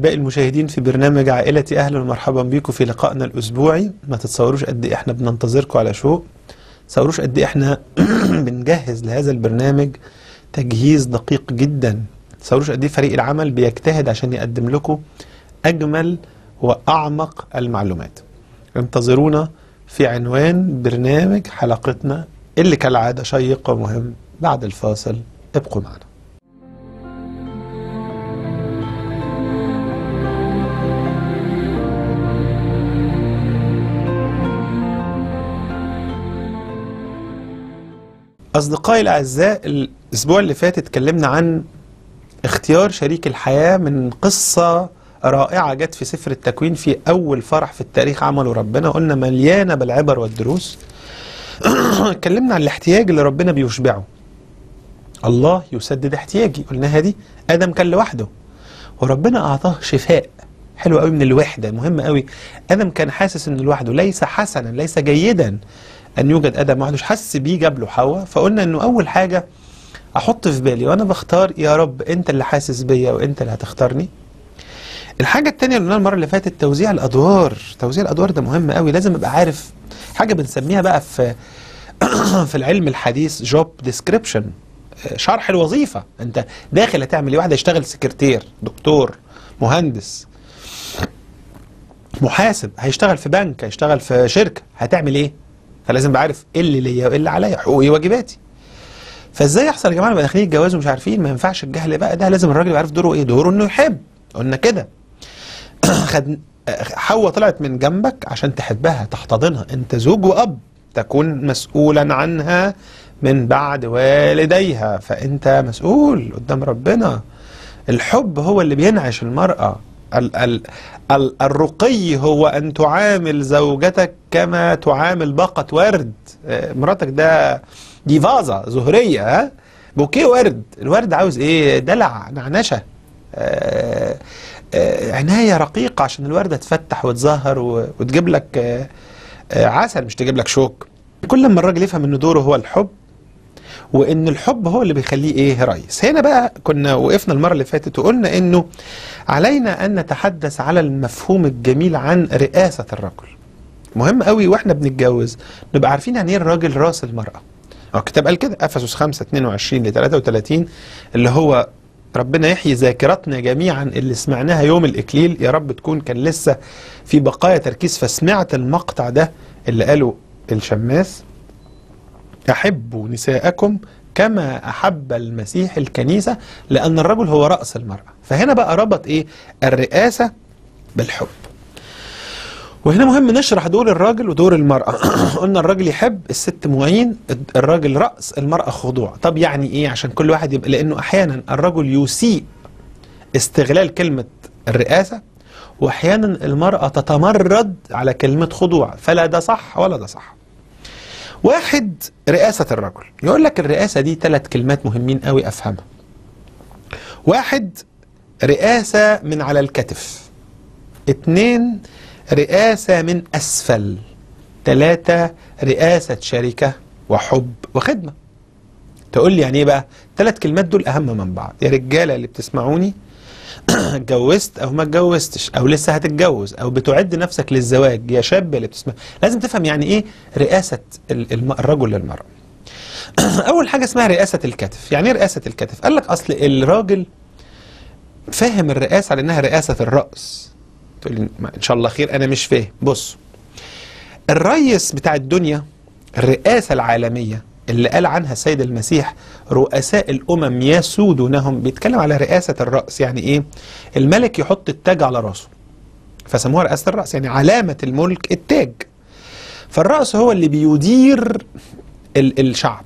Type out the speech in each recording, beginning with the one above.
أحبائي المشاهدين في برنامج عائلتي أهلا ومرحبا بكم في لقائنا الأسبوعي ما تتصوروش قد إيه إحنا بننتظركم على شوق تصوروش قد إيه إحنا بنجهز لهذا البرنامج تجهيز دقيق جدا تصوروش قد إيه فريق العمل بيجتهد عشان يقدم لكم أجمل وأعمق المعلومات انتظرونا في عنوان برنامج حلقتنا اللي كالعادة شيق ومهم بعد الفاصل ابقوا معنا أصدقائي الأعزاء الأسبوع اللي فات اتكلمنا عن اختيار شريك الحياة من قصة رائعة جت في سفر التكوين في أول فرح في التاريخ عمله ربنا قلنا مليانة بالعبر والدروس اتكلمنا عن الاحتياج اللي ربنا بيشبعه الله يسدد احتياجي قلناها دي آدم كان لوحده وربنا أعطاه شفاء حلو قوي من الوحدة مهم قوي آدم كان حاسس إن لوحده ليس حسنا ليس جيدا أن يوجد آدم وحده مش حاسس بيه جاب له حواء فقلنا إنه أول حاجة أحط في بالي وأنا بختار يا رب أنت اللي حاسس بيا وأنت اللي هتختارني الحاجة التانية اللي قلناها المرة اللي فاتت توزيع الأدوار توزيع الأدوار ده مهم قوي لازم أبقى عارف حاجة بنسميها بقى في في العلم الحديث جوب ديسكريبشن شرح الوظيفة أنت داخل هتعمل إيه واحد هيشتغل سكرتير دكتور مهندس محاسب هيشتغل في بنك هيشتغل في شركة هتعمل إيه فلازم ابقى عارف ايه اللي ليا وايه اللي عليا حقوقي واجباتي فازاي يحصل يا جماعه نبقى داخلين الجواز ومش عارفين ما ينفعش الجهل بقى ده لازم الراجل يبقى عارف دوره ايه دوره انه يحب قلنا كده خد حواء طلعت من جنبك عشان تحبها تحتضنها انت زوج واب تكون مسؤولا عنها من بعد والديها فانت مسؤول قدام ربنا الحب هو اللي بينعش المرأة ال ال ال الرقي هو أن تعامل زوجتك كما تعامل باقة ورد آه، مراتك ده دي فازة زهرية ها بوكيه ورد الورد عاوز ايه دلع نعنشة آه، آه، عناية رقيقة عشان الوردة تفتح وتزهر و- وتجيب لك آه، آه، عسل مش تجيب لك شوك كل ما الراجل يفهم ان دوره هو الحب وان الحب هو اللي بيخليه ايه رئيس هنا بقى كنا وقفنا المره اللي فاتت وقلنا انه علينا ان نتحدث على المفهوم الجميل عن رئاسه الرجل مهم قوي واحنا بنتجوز نبقى عارفين يعني ايه الراجل راس المراه هو الكتاب قال كده افسس 5 22 ل 33 اللي هو ربنا يحيي ذاكرتنا جميعا اللي سمعناها يوم الاكليل يا رب تكون كان لسه في بقايا تركيز فسمعت المقطع ده اللي قاله الشماس أحبوا نساءكم كما أحب المسيح الكنيسة لأن الرجل هو رأس المرأة فهنا بقى ربط إيه الرئاسة بالحب وهنا مهم نشرح دور الراجل ودور المرأة قلنا الراجل يحب الست معين الراجل رأس المرأة خضوع طب يعني إيه عشان كل واحد يبقى لأنه أحيانا الرجل يسيء استغلال كلمة الرئاسة وأحيانا المرأة تتمرد على كلمة خضوع فلا ده صح ولا ده صح واحد رئاسة الرجل يقول لك الرئاسة دي ثلاث كلمات مهمين قوي أفهمها واحد رئاسة من على الكتف اتنين رئاسة من أسفل تلاتة رئاسة شركة وحب وخدمة تقول لي يعني ايه بقى ثلاث كلمات دول أهم من بعض يا رجالة اللي بتسمعوني اتجوزت او ما اتجوزتش او لسه هتتجوز او بتعد نفسك للزواج يا شاب اللي بتسمع لازم تفهم يعني ايه رئاسة ال- الم- الرجل للمرأة اول حاجة اسمها رئاسة الكتف يعني ايه رئاسة الكتف قال لك اصل الراجل فاهم الرئاسة على انها رئاسة الرأس تقول لي ما- ان شاء الله خير انا مش فاهم بص الرئيس بتاع الدنيا الرئاسة العالمية اللي قال عنها السيد المسيح رؤساء الأمم يسودونهم بيتكلم على رئاسة الرأس يعني إيه الملك يحط التاج على رأسه فسموها رئاسة الرأس يعني علامة الملك التاج فالرأس هو اللي بيدير ال- الشعب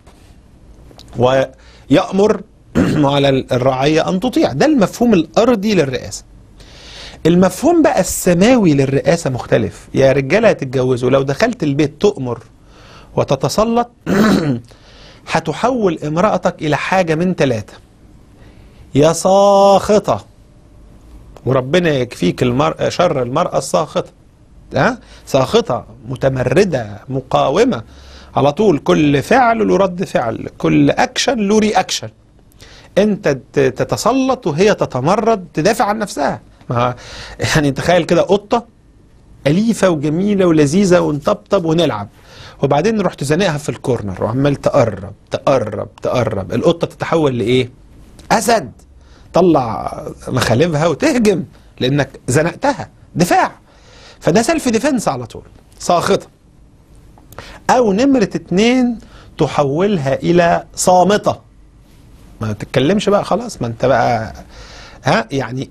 ويأمر على الرعية أن تطيع ده المفهوم الأرضي للرئاسة المفهوم بقى السماوي للرئاسة مختلف يا رجالة هتتجوزوا لو دخلت البيت تؤمر وتتسلط هتحول امرأتك إلى حاجة من ثلاثة يا ساخطة وربنا يكفيك المرأة شر المرأة الساخطة ها ساخطة متمردة مقاومة على طول كل فعل له رد فعل كل أكشن له رياكشن أنت ت- تتسلط وهي تتمرد تدافع عن نفسها ما يعني تخيل كده قطة أليفة وجميلة ولذيذة ونطبطب ونلعب وبعدين رحت زانقها في الكورنر وعمال تقرب تقرب تقرب القطة تتحول لإيه؟ أسد طلع مخالبها وتهجم لأنك زنقتها دفاع فده سيلف ديفنس على طول ساخطة أو نمرة اتنين تحولها إلى صامتة ما تتكلمش بقى خلاص ما انت بقى ها يعني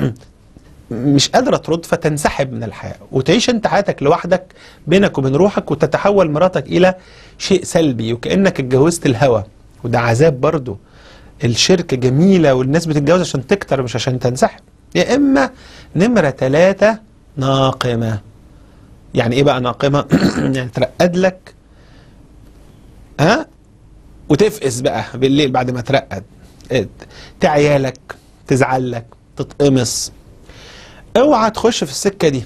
مش قادرة ترد فتنسحب من الحياة وتعيش انت حياتك لوحدك بينك وبين روحك وتتحول مراتك إلى شيء سلبي وكأنك اتجوزت الهوى وده عذاب برضو الشركة جميلة والناس بتتجوز عشان تكتر مش عشان تنسحب يا إما نمرة ثلاثة ناقمة يعني إيه بقى ناقمة؟ يعني ترقد لك ها وتفقس بقى بالليل بعد ما ترقد تعيالك تزعل لك تتقمص اوعى تخش في السكه دي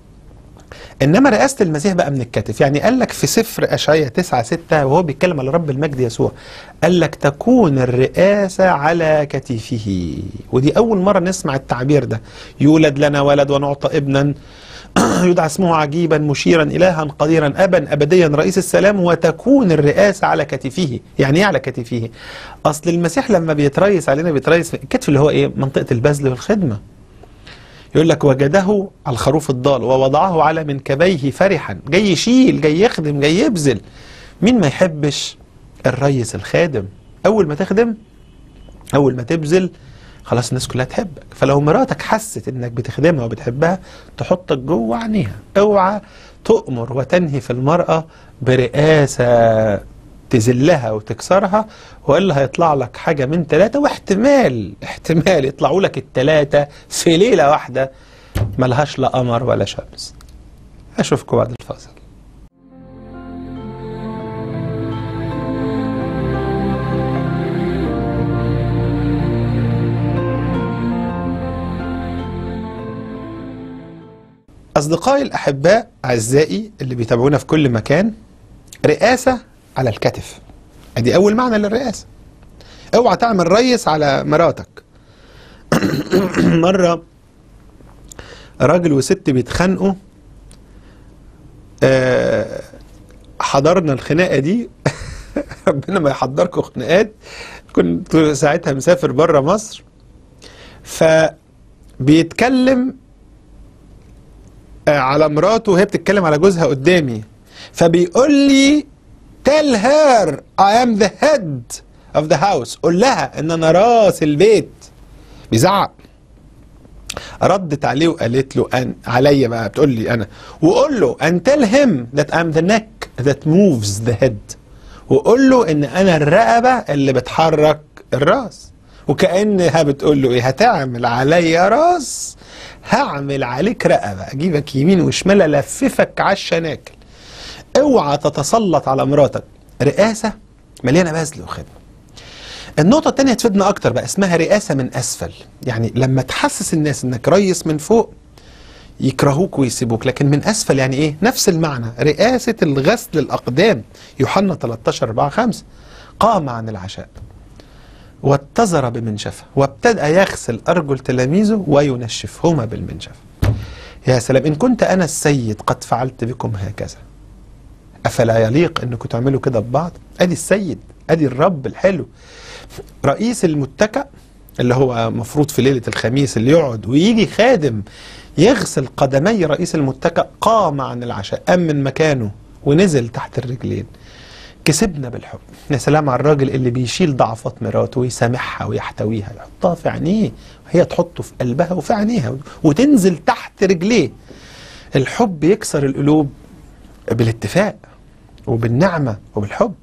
انما رئاسه المسيح بقى من الكتف يعني قال لك في سفر اشعياء 9 6 وهو بيتكلم على رب المجد يسوع قال لك تكون الرئاسه على كتفه ودي اول مره نسمع التعبير ده يولد لنا ولد ونعطى ابنا يدعى اسمه عجيبا مشيرا إلها قديرا أبا أبديا رئيس السلام وتكون الرئاسة على كتفه يعني إيه على كتفه أصل المسيح لما بيتريس علينا بيتريس الكتف اللي هو إيه منطقة البذل والخدمة يقول لك وجده على الخروف الضال ووضعه على منكبيه فرحا جاي يشيل جاي يخدم جاي يبذل مين ما يحبش الريس الخادم أول ما تخدم أول ما تبذل خلاص الناس كلها تحبك فلو مراتك حست انك بتخدمها وبتحبها تحطك جوه عينيها اوعى تؤمر وتنهي في المرأة برئاسة تذلها وتكسرها والا هيطلع لك حاجة من ثلاثة واحتمال احتمال يطلعوا لك الثلاثة في ليلة واحدة ملهاش لا قمر ولا شمس اشوفكم بعد الفاصل أصدقائي الأحباء أعزائي اللي بيتابعونا في كل مكان رئاسة على الكتف أدي أول معنى للرئاسة اوعى تعمل ريس على مراتك مرة راجل وست بيتخانقوا آه، حضرنا الخناقة دي ربنا ما يحضركم خناقات كنت ساعتها مسافر بره مصر فبيتكلم على مراته وهي بتتكلم على جوزها قدامي فبيقول لي tell her I am the head of the house قول لها ان انا راس البيت بيزعق ردت عليه وقالت له أن عليا بقى بتقول لي انا وقول له and tell him that I'm the neck that moves the head وقول له ان انا الرقبه اللي بتحرك الراس وكانها بتقول له ايه هتعمل عليا راس هعمل عليك رقبه اجيبك يمين وشمال الففك على الشناكل اوعى تتسلط على مراتك رئاسه مليانه بذل وخدمه النقطة التانية تفيدنا أكتر بقى اسمها رئاسة من أسفل يعني لما تحسس الناس إنك ريس من فوق يكرهوك ويسيبوك لكن من أسفل يعني إيه نفس المعنى رئاسة الغسل الأقدام يوحنا 13 4 5 قام عن العشاء واتزر بمنشفة وابتدأ يغسل أرجل تلاميذه وينشفهما بالمنشفة يا سلام إن كنت أنا السيد قد فعلت بكم هكذا أفلا يليق أنكم تعملوا كده ببعض أدي السيد أدي الرب الحلو رئيس المتكأ اللي هو مفروض في ليلة الخميس اللي يقعد ويجي خادم يغسل قدمي رئيس المتكأ قام عن العشاء قام من مكانه ونزل تحت الرجلين كسبنا بالحب يا سلام على الراجل اللي بيشيل ضعفات مراته ويسامحها ويحتويها يحطها في عينيه هي تحطه في قلبها وفي عينيها وتنزل تحت رجليه الحب يكسر القلوب بالاتفاق وبالنعمة وبالحب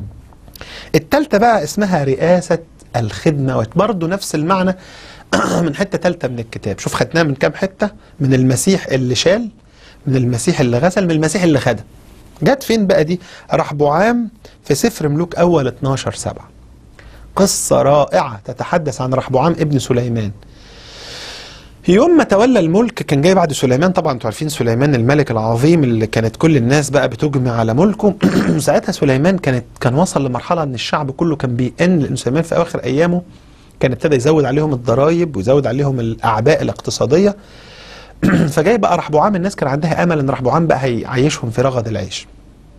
التالتة بقى اسمها رئاسة الخدمة برضه نفس المعنى من حتة تالتة من الكتاب شوف خدناها من كام حتة من المسيح اللي شال من المسيح اللي غسل من المسيح اللي خدم جت فين بقى دي رحبعام في سفر ملوك أول 12 سبعة قصة رائعة تتحدث عن رحبعام ابن سليمان يوم ما تولى الملك كان جاي بعد سليمان طبعا انتوا عارفين سليمان الملك العظيم اللي كانت كل الناس بقى بتجمع على ملكه ساعتها سليمان كانت كان وصل لمرحله ان الشعب كله كان بيئن لان سليمان في اواخر ايامه كان ابتدى يزود عليهم الضرائب ويزود عليهم الاعباء الاقتصاديه فجاي بقى رحبوعام الناس كان عندها امل ان رحبوعام بقى هيعيشهم في رغد العيش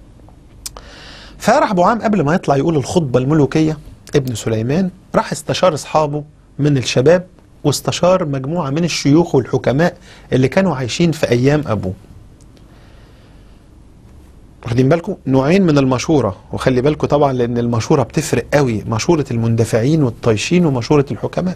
فرحبوعام قبل ما يطلع يقول الخطبه الملوكيه ابن سليمان راح استشار اصحابه من الشباب واستشار مجموعه من الشيوخ والحكماء اللي كانوا عايشين في ايام ابوه واخدين بالكم نوعين من المشورة وخلي بالكم طبعا لأن المشورة بتفرق قوي مشورة المندفعين والطايشين ومشورة الحكماء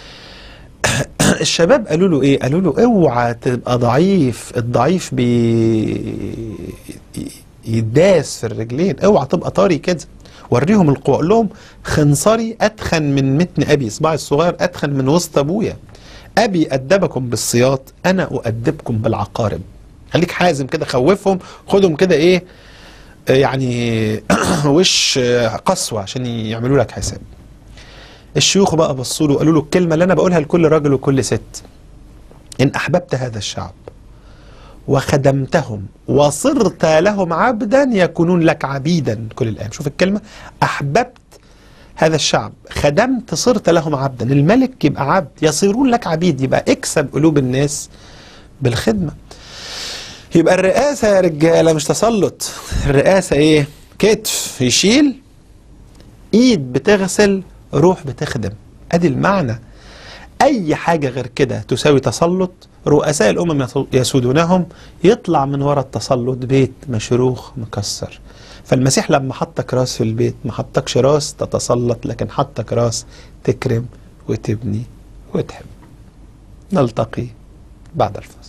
الشباب قالوا له ايه قالوا له اوعى تبقى ضعيف الضعيف بي يداس في الرجلين اوعى تبقى طري كده وريهم القوة قول لهم خنصري اتخن من متن ابي صباعي الصغير اتخن من وسط ابويا ابي ادبكم بالسياط انا اؤدبكم بالعقارب خليك حازم كده خوفهم خدهم كده ايه يعني وش قسوة عشان يعملوا لك حساب الشيوخ بقى بصوا له وقالوا له الكلمة اللي أنا بقولها لكل راجل وكل ست إن أحببت هذا الشعب وخدمتهم وصرت لهم عبدا يكونون لك عبيدا كل الآن شوف الكلمة أحببت هذا الشعب خدمت صرت لهم عبدا الملك يبقى عبد يصيرون لك عبيد يبقى اكسب قلوب الناس بالخدمة يبقى الرئاسة يا رجالة مش تسلط الرئاسة ايه كتف يشيل ايد بتغسل روح بتخدم ادي المعنى اي حاجة غير كده تساوي تسلط رؤساء الامم يسودونهم يطلع من وراء التسلط بيت مشروخ مكسر فالمسيح لما حطك راس في البيت ما حطكش راس تتسلط لكن حطك راس تكرم وتبني وتحب نلتقي بعد الفصل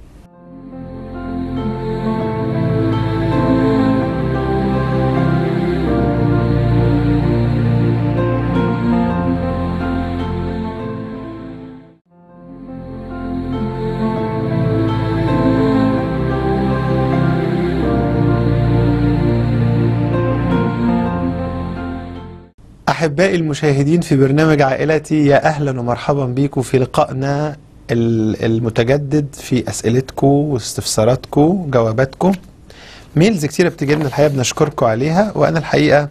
أحبائي المشاهدين في برنامج عائلتي يا أهلا ومرحبا بكم في لقائنا المتجدد في أسئلتكم واستفساراتكم وجواباتكم ميلز كتيرة بتجي لنا الحقيقة بنشكركم عليها وأنا الحقيقة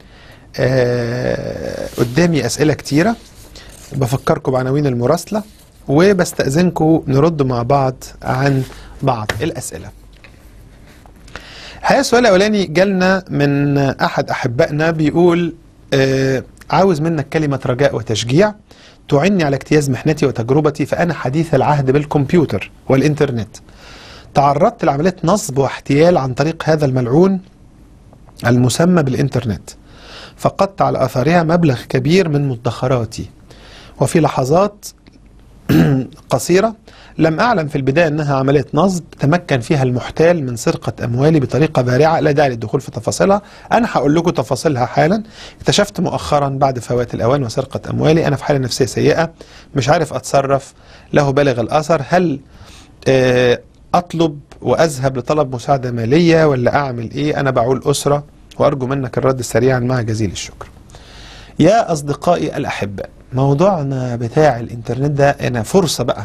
آه قدامي أسئلة كتيرة بفكركم بعناوين المراسلة وبستأذنكم نرد مع بعض عن بعض الأسئلة الحقيقة السؤال الأولاني جالنا من أحد أحبائنا بيقول آه عاوز منك كلمة رجاء وتشجيع تعني على اجتياز محنتي وتجربتي فأنا حديث العهد بالكمبيوتر والإنترنت تعرضت لعملية نصب واحتيال عن طريق هذا الملعون المسمى بالإنترنت فقدت على أثرها مبلغ كبير من مدخراتي وفي لحظات قصيرة لم أعلم في البداية أنها عملية نصب تمكن فيها المحتال من سرقة أموالي بطريقة بارعة لا داعي للدخول في تفاصيلها أنا هقول لكم تفاصيلها حالا اكتشفت مؤخرا بعد فوات الأوان وسرقة أموالي أنا في حالة نفسية سيئة مش عارف أتصرف له بالغ الأثر هل أطلب وأذهب لطلب مساعدة مالية ولا أعمل إيه أنا بعول أسرة وأرجو منك الرد سريعا مع جزيل الشكر يا أصدقائي الأحباء موضوعنا بتاع الإنترنت ده أنا فرصة بقى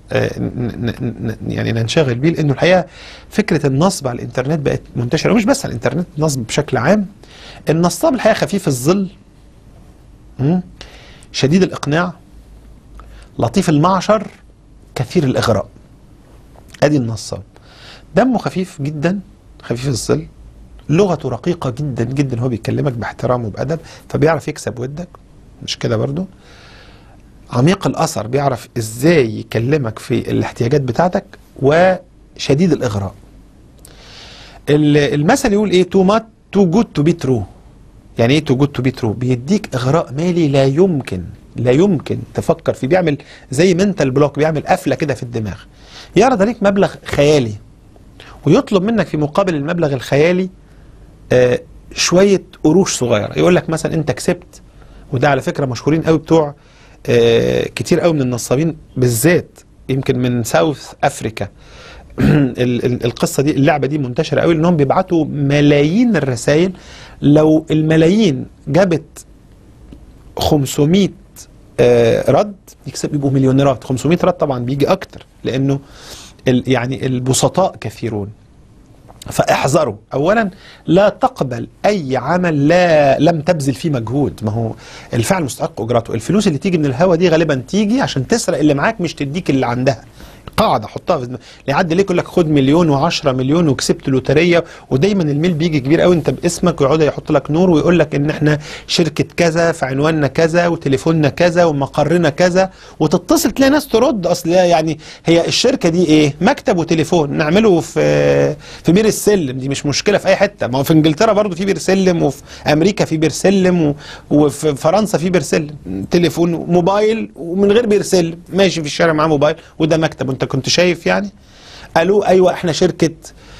يعني ننشغل بيه لانه الحقيقه فكره النصب على الانترنت بقت منتشره ومش بس على الانترنت النصب بشكل عام النصاب الحقيقه خفيف الظل شديد الاقناع لطيف المعشر كثير الاغراء ادي النصاب دمه خفيف جدا خفيف الظل لغته رقيقه جدا جدا هو بيكلمك باحترام وبادب فبيعرف يكسب ودك مش كده برضو عميق الاثر بيعرف ازاي يكلمك في الاحتياجات بتاعتك وشديد الاغراء المثل يقول ايه تو مات تو جود تو بي ترو يعني ايه تو جود تو بي ترو بيديك اغراء مالي لا يمكن لا يمكن تفكر فيه بيعمل زي منتال بلوك بيعمل قفله كده في الدماغ يعرض عليك مبلغ خيالي ويطلب منك في مقابل المبلغ الخيالي آه شويه قروش صغيره يقول لك مثلا انت كسبت وده على فكره مشهورين قوي بتوع آه كتير قوي من النصابين بالذات يمكن من ساوث افريكا القصه دي اللعبه دي منتشره قوي لانهم بيبعتوا ملايين الرسائل لو الملايين جابت 500 آه رد يكسب يبقوا مليونيرات 500 رد طبعا بيجي اكتر لانه يعني البسطاء كثيرون فاحذروا اولا لا تقبل اي عمل لا لم تبذل فيه مجهود ما هو الفعل مستحق اجرته الفلوس اللي تيجي من الهوا دي غالبا تيجي عشان تسرق اللي معاك مش تديك اللي عندها قاعده حطها في دماغك يعدي ليك يقول لك خد مليون و10 مليون وكسبت لوتريه ودايما الميل بيجي كبير قوي انت باسمك ويقعد يحط لك نور ويقول لك ان احنا شركه كذا في عنواننا كذا وتليفوننا كذا ومقرنا كذا وتتصل تلاقي ناس ترد اصل يعني هي الشركه دي ايه مكتب وتليفون نعمله في في بير السلم دي مش مشكله في اي حته ما هو في انجلترا برضو في بير سلم وفي امريكا في بير سلم و- وفي فرنسا في بير سلم تليفون موبايل ومن غير بير سلم ماشي في الشارع معاه موبايل وده مكتب وانت كنت شايف يعني قالوا ايوه احنا شركه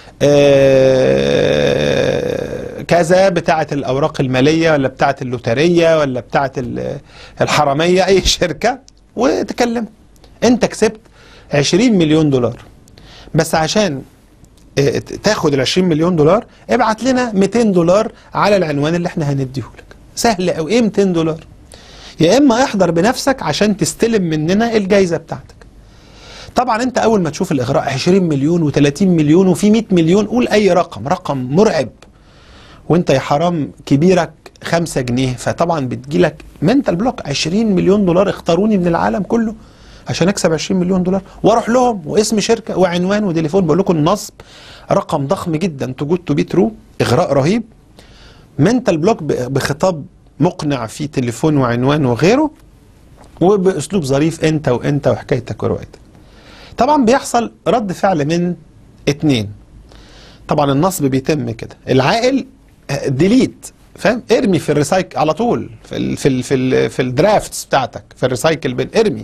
آه، كذا بتاعه الاوراق الماليه ولا بتاعه اللوتريه ولا بتاعه ال- الحراميه اي شركه وتكلم انت كسبت 20 مليون دولار بس عشان آه، تاخد ال 20 مليون دولار ابعت لنا 200 دولار على العنوان اللي احنا هنديه لك سهل قوي ايه 200 دولار يا اما احضر بنفسك عشان تستلم مننا الجايزه بتاعتك طبعا انت اول ما تشوف الاغراء 20 مليون و30 مليون وفي 100 مليون قول اي رقم رقم مرعب وانت يا حرام كبيرك 5 جنيه فطبعا بتجيلك منتال بلوك 20 مليون دولار اختاروني من العالم كله عشان اكسب 20 مليون دولار واروح لهم واسم شركه وعنوان وتليفون بقول لكم النصب رقم ضخم جدا تو جود تو بي ترو اغراء رهيب منتال بلوك ب- بخطاب مقنع في تليفون وعنوان وغيره وباسلوب ظريف انت وانت وحكايتك وروايتك طبعا بيحصل رد فعل من اتنين طبعا النصب بيتم كده العاقل ديليت فاهم ارمي في الريسايكل على طول في ال في ال في, ال في الدرافتس بتاعتك في الريسايكل بين ارمي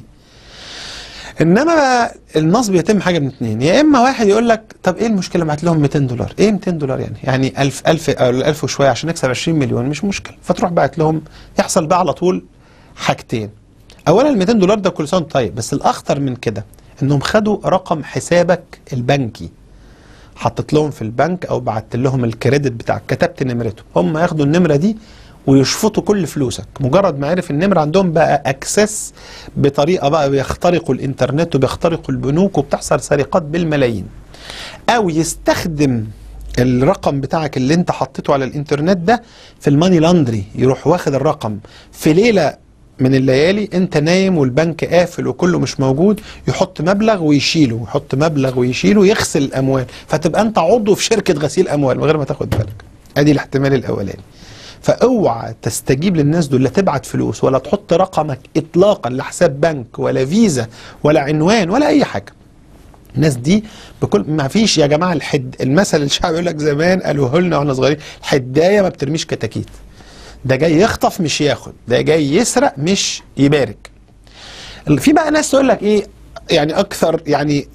انما بقى النصب يتم حاجه من اتنين يا اما واحد يقول لك طب ايه المشكله ابعت لهم 200 دولار ايه 200 دولار يعني يعني 1000 1000 او 1000 وشويه عشان اكسب 20 مليون مش مشكله فتروح باعت لهم يحصل بقى على طول حاجتين اولا ال 200 دولار ده كل سنه وأنت طيب بس الاخطر من كده انهم خدوا رقم حسابك البنكي حطيت لهم في البنك او بعت لهم الكريدت بتاعك كتبت نمرته هم ياخدوا النمره دي ويشفطوا كل فلوسك مجرد ما عرف النمره عندهم بقى اكسس بطريقه بقى بيخترقوا الانترنت وبيخترقوا البنوك وبتحصل سرقات بالملايين او يستخدم الرقم بتاعك اللي انت حطيته على الانترنت ده في الماني لاندري يروح واخد الرقم في ليله من الليالي انت نايم والبنك قافل وكله مش موجود يحط مبلغ ويشيله يحط مبلغ ويشيله يغسل الاموال فتبقى انت عضو في شركه غسيل اموال من غير ما تاخد بالك ادي الاحتمال الاولاني فاوعى تستجيب للناس دول لا تبعت فلوس ولا تحط رقمك اطلاقا لا حساب بنك ولا فيزا ولا عنوان ولا اي حاجه الناس دي بكل ما فيش يا جماعه الحد المثل الشعبي يقول لك زمان قالوه لنا واحنا صغيرين الحدايه ما بترميش كتاكيت ده جاي يخطف مش ياخد ده جاي يسرق مش يبارك في بقى ناس تقول لك ايه يعني اكثر يعني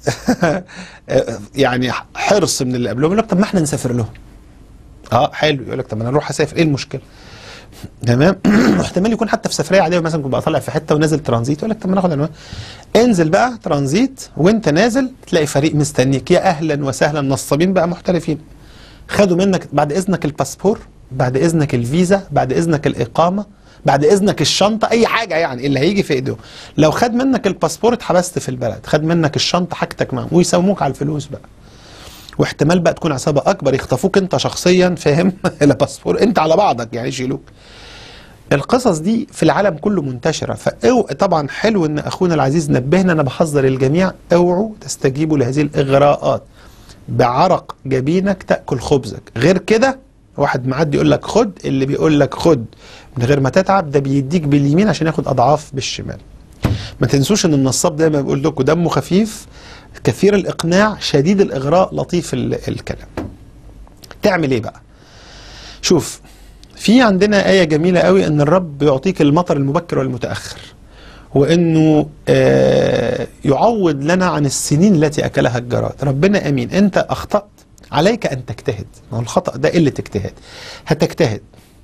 يعني حرص من اللي قبلهم يقول لك طب ما احنا نسافر لهم اه حلو يقول لك طب انا اروح اسافر ايه المشكله تمام احتمال يكون حتى في سفريه عاديه مثلا كنت بقى طالع في حته ونازل ترانزيت يقول لك طب ما ناخد عنوان انزل بقى ترانزيت وانت نازل تلاقي فريق مستنيك يا اهلا وسهلا نصابين بقى محترفين خدوا منك بعد اذنك الباسبور بعد اذنك الفيزا بعد اذنك الاقامه بعد اذنك الشنطه اي حاجه يعني اللي هيجي في ايده لو خد منك الباسبور اتحبست في البلد خد منك الشنطه حاجتك معاهم ويساوموك على الفلوس بقى واحتمال بقى تكون عصابه اكبر يخطفوك انت شخصيا فاهم لا باسبور انت على بعضك يعني يشيلوك القصص دي في العالم كله منتشرة فأو طبعا حلو ان اخونا العزيز نبهنا انا بحذر الجميع اوعوا تستجيبوا لهذه الاغراءات بعرق جبينك تاكل خبزك غير كده واحد معدي يقول لك خد اللي بيقول لك خد من غير ما تتعب ده بيديك باليمين عشان ياخد اضعاف بالشمال ما تنسوش ان النصاب دايما بيقول لكم دمه خفيف كثير الاقناع شديد الاغراء لطيف ال- الكلام تعمل ايه بقى شوف في عندنا آية جميلة قوي أن الرب يعطيك المطر المبكر والمتأخر وأنه آه يعوض لنا عن السنين التي أكلها الجراد ربنا أمين أنت أخطأت عليك أن تجتهد ما هو الخطأ ده قلة اجتهاد هتجتهد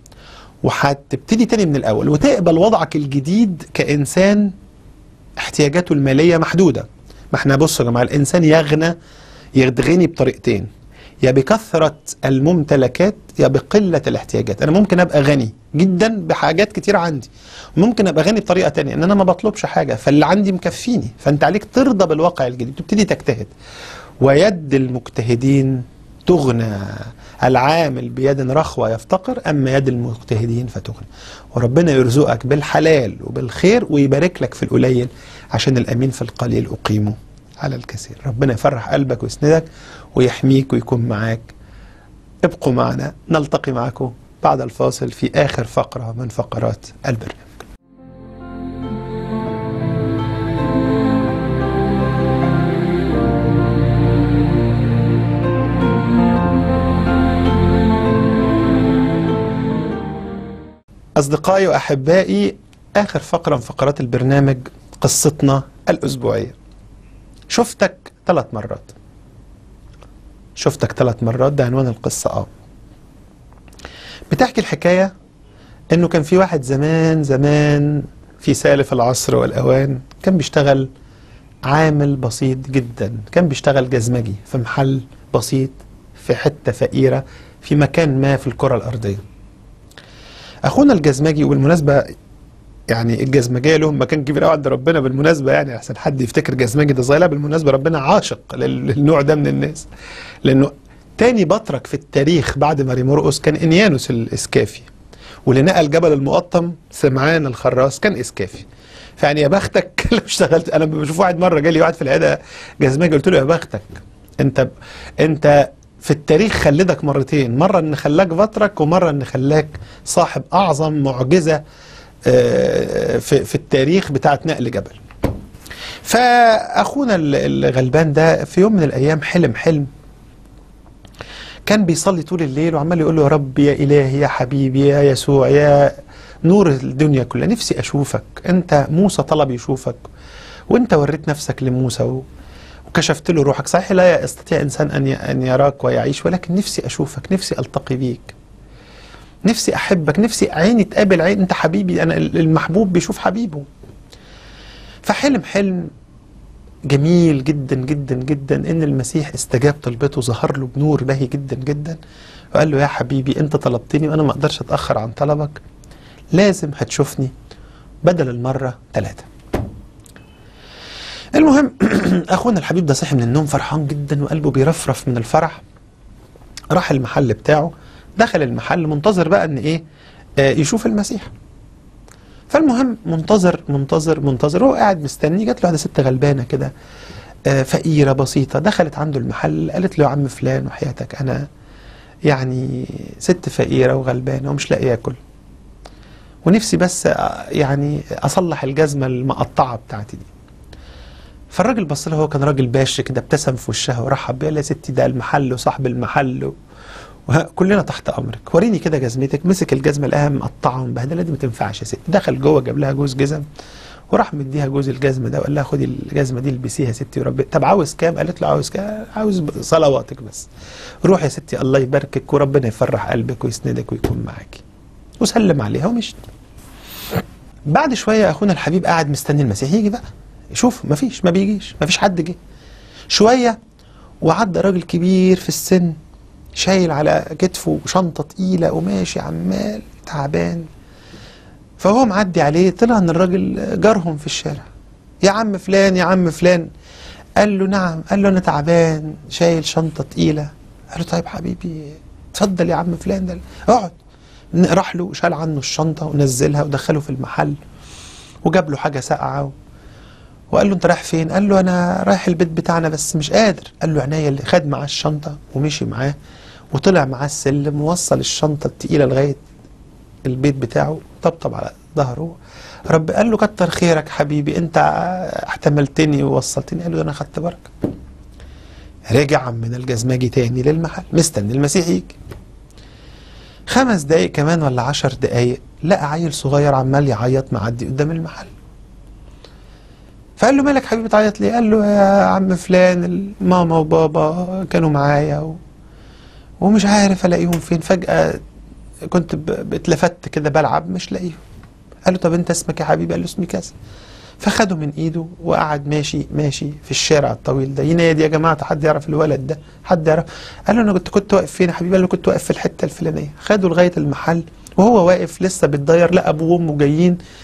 وهتبتدي تاني من الأول وتقبل وضعك الجديد كإنسان احتياجاته المالية محدودة ما احنا بصوا يا جماعة الإنسان يغنى يغني بطريقتين يا بكثرة الممتلكات يا بقلة الاحتياجات أنا ممكن أبقى غني جدا بحاجات كتير عندي ممكن أبقى غني بطريقة تانية إن أنا ما بطلبش حاجة فاللي عندي مكفيني فأنت عليك ترضى بالواقع الجديد تبتدي تجتهد ويد المجتهدين تغنى العامل بيد رخوة يفتقر أما يد المجتهدين فتغنى وربنا يرزقك بالحلال وبالخير ويبارك لك في القليل عشان الأمين في القليل أقيمه على الكثير ربنا يفرح قلبك ويسندك ويحميك ويكون معاك ابقوا معنا نلتقي معكم بعد الفاصل في آخر فقرة من فقرات البرنامج أصدقائي وأحبائي آخر فقرة من فقرات البرنامج قصتنا الأسبوعية شفتك ثلاث مرات شفتك ثلاث مرات ده عنوان القصة اه بتحكي الحكاية انه كان في واحد زمان زمان في سالف العصر والأوان كان بيشتغل عامل بسيط جدا كان بيشتغل جزمجي في محل بسيط في حتة فقيرة في مكان ما في الكرة الأرضية اخونا الجزمجي وبالمناسبه يعني الجزمجيه لهم مكان كبير قوي عند ربنا بالمناسبه يعني احسن حد يفتكر جزمجي ده صغير لا بالمناسبه ربنا عاشق لل- للنوع ده من الناس لانه تاني بطرك في التاريخ بعد ماري مرقس كان انيانوس الاسكافي واللي نقل جبل المقطم سمعان الخراس كان اسكافي فيعني يا بختك لو اشتغلت انا بشوف واحد مره جالي واحد في العياده جزمجي قلت له يا بختك انت انت في التاريخ خلدك مرتين مرة ان خلاك بطرك ومرة ان خلاك صاحب اعظم معجزة آه، في, في التاريخ بتاعت نقل جبل فاخونا ال- الغلبان ده في يوم من الايام حلم حلم كان بيصلي طول الليل وعمال يقول له يا رب يا الهي يا حبيبي يا يسوع يا نور الدنيا كلها نفسي اشوفك انت موسى طلب يشوفك وانت وريت نفسك لموسى و... وكشفت له روحك صحيح لا يستطيع انسان ان ي- ان يراك ويعيش ولكن نفسي اشوفك نفسي التقي بيك نفسي احبك نفسي عيني تقابل عين انت حبيبي انا المحبوب بيشوف حبيبه فحلم حلم جميل جدا جدا جدا ان المسيح استجاب طلبته ظهر له بنور باهي جدا جدا وقال له يا حبيبي انت طلبتني وانا ما اقدرش اتاخر عن طلبك لازم هتشوفني بدل المره ثلاثه المهم اخونا الحبيب ده صحي من النوم فرحان جدا وقلبه بيرفرف من الفرح راح المحل بتاعه دخل المحل منتظر بقى ان ايه آه يشوف المسيح فالمهم منتظر منتظر منتظر هو قاعد مستني جات له واحده ست غلبانه كده آه فقيره بسيطه دخلت عنده المحل قالت له يا عم فلان وحياتك انا يعني ست فقيره وغلبانه ومش لاقي اكل ونفسي بس آه، يعني اصلح الجزمه المقطعه بتاعتي دي فالراجل بص لها هو كان راجل باش كده ابتسم في وشها ورحب بيها قال لها يا ستي ده المحل وصاحب المحل و... وه- كلنا تحت امرك وريني كده جزمتك مسك الجزمه لقاها مقطعه ومبهدله دي ما تنفعش يا ستي دخل جوه جاب لها جوز جزم وراح مديها جوز الجزمه ده وقال لها خدي الجزمه دي البسيها يا ستي وربي طب عاوز كام قالت له عاوز كام عاوز ب- صلواتك بس روح يا ستي الله يباركك وربنا يفرح قلبك ويسندك ويكون معاكي وسلم عليها ومشي بعد شويه اخونا الحبيب قاعد مستني المسيح يجي بقى شوف مفيش ما بيجيش مفيش حد جه شويه وعدى راجل كبير في السن شايل على كتفه شنطه تقيله وماشي عمال تعبان فهو معدي عليه طلع ان الراجل جارهم في الشارع يا عم فلان يا عم فلان قال له نعم قال له انا تعبان شايل شنطه تقيله قال له طيب حبيبي اتفضل يا عم فلان ده اقعد راح له شال عنه الشنطه ونزلها ودخله في المحل وجاب له حاجه ساقعه و... وقال له انت رايح فين؟ قال له انا رايح البيت بتاعنا بس مش قادر قال له عينيا اللي خد معاه الشنطه ومشي معاه وطلع معاه السلم ووصل الشنطه التقيله لغايه البيت بتاعه طبطب على ظهره رب قال له كتر خيرك حبيبي انت احتملتني ووصلتني قال له ده انا خدت بركه رجع عمنا الجزماجي تاني للمحل مستني المسيح يجي خمس دقايق كمان ولا عشر دقايق لقى عيل صغير عمال يعيط معدي قدام المحل فقال له مالك حبيبي تعيط ليه؟ قال له يا عم فلان ماما وبابا كانوا معايا و... ومش عارف الاقيهم فين فجأة كنت ب- اتلفت كده بلعب مش لاقيهم قال له طب انت اسمك يا حبيبي قال له اسمي كذا فخده من ايده وقعد ماشي ماشي في الشارع الطويل ده ينادي يا جماعه حد يعرف الولد ده حد يعرف قال له انا كنت كنت واقف فين يا حبيبي قال له كنت واقف في الحته الفلانيه خده لغايه المحل وهو واقف لسه بيتضير لقى ابوه وامه جايين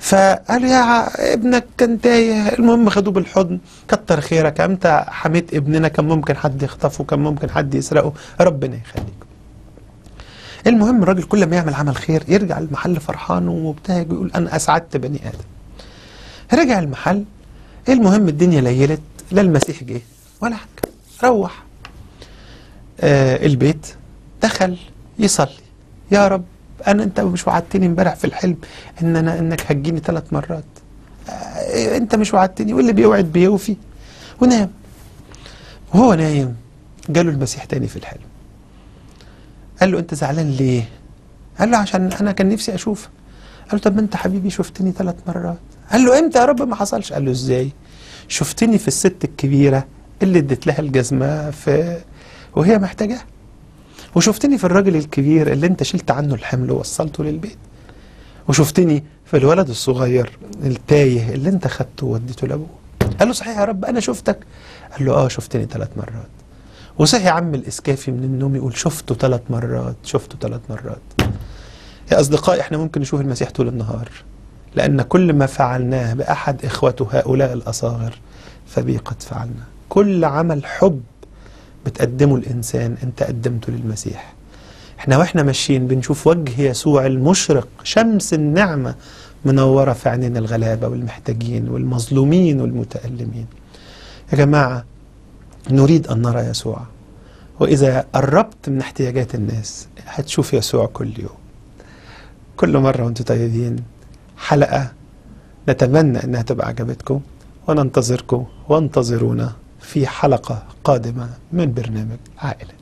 فقال يا ع- ابنك كان تايه المهم خدوه بالحضن كتر خيرك انت حميت ابننا كان ممكن حد يخطفه كان ممكن حد يسرقه ربنا يخليك المهم الراجل كل ما يعمل عمل خير يرجع المحل فرحان ومبتهج ويقول انا اسعدت بني ادم رجع المحل المهم الدنيا ليلت لا المسيح جه ولا حاجه روح آه البيت دخل يصلي يا رب انا انت مش وعدتني امبارح في الحلم ان انا انك هتجيني ثلاث مرات آه انت مش وعدتني واللي بيوعد بيوفي ونام وهو نايم جاله المسيح تاني في الحلم قال له انت زعلان ليه قال له عشان انا كان نفسي اشوفك قال له طب ما انت حبيبي شفتني ثلاث مرات قال له امتى يا رب ما حصلش قال له ازاي شفتني في الست الكبيره اللي اديت لها الجزمه في وهي محتاجاها وشفتني في الراجل الكبير اللي انت شلت عنه الحمل ووصلته للبيت وشفتني في الولد الصغير التايه اللي انت خدته ووديته لابوه قال له صحيح يا رب انا شفتك قال له اه شفتني ثلاث مرات وصحي عم الاسكافي من النوم يقول شفته ثلاث مرات شفته ثلاث مرات يا اصدقائي احنا ممكن نشوف المسيح طول النهار لان كل ما فعلناه باحد اخوته هؤلاء الاصاغر فبي قد فعلنا كل عمل حب بتقدمه الانسان انت قدمته للمسيح احنا واحنا ماشيين بنشوف وجه يسوع المشرق شمس النعمه منوره في عينين الغلابه والمحتاجين والمظلومين والمتالمين يا جماعه نريد ان نرى يسوع واذا قربت من احتياجات الناس هتشوف يسوع كل يوم كل مره وانتم طيبين حلقه نتمنى انها تبقى عجبتكم وننتظركم وانتظرونا في حلقه قادمه من برنامج عائله